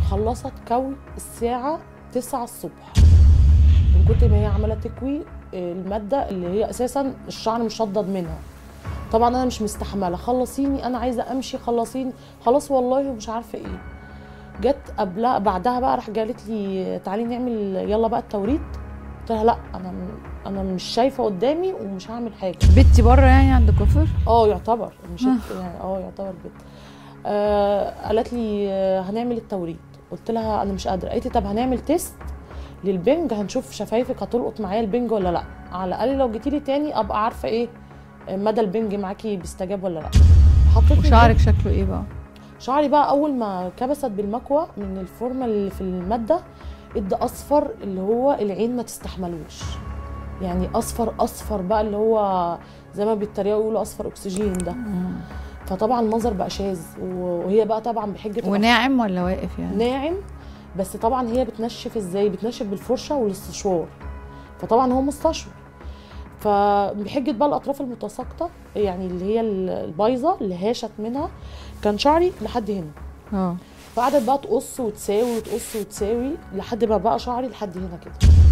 خلصت كوي الساعه 9 الصبح من كتر ما هي عماله تكوي الماده اللي هي اساسا الشعر مشدد منها طبعا انا مش مستحمله خلصيني انا عايزه امشي خلصيني خلاص والله ومش عارفه ايه جت قبلها بعدها بقى راح قالت لي تعالي نعمل يلا بقى التوريد قلت لها لا انا انا مش شايفه قدامي ومش هعمل حاجه بيتي بره يعني عند كفر اه يعتبر مش يعني اه يعتبر بيت آه قالت لي آه، هنعمل التوريد قلت لها انا مش قادره قالت لي طب هنعمل تيست للبنج هنشوف شفايفك هتلقط معايا البنج ولا لا على الاقل لو جيتي لي تاني ابقى عارفه ايه آه، مدى البنج معاكي بيستجاب ولا لا حطيت لي وشعرك شكله ايه بقى شعري بقى اول ما كبست بالمكوى من الفورمه اللي في الماده ادى اصفر اللي هو العين ما تستحملوش يعني اصفر اصفر بقى اللي هو زي ما بيتريقوا يقولوا اصفر اكسجين ده فطبعا المنظر بقى شاذ وهي بقى طبعا بحجه الأصفر. وناعم ولا واقف يعني ناعم بس طبعا هي بتنشف ازاي بتنشف بالفرشه والاستشوار فطبعا هو مستشور فبحجه بقى الاطراف المتساقطه يعني اللي هي البايظه اللي هاشت منها كان شعري لحد هنا اه فقعدت بقى تقص وتساوي وتقص وتساوي لحد ما بقى شعري لحد هنا كده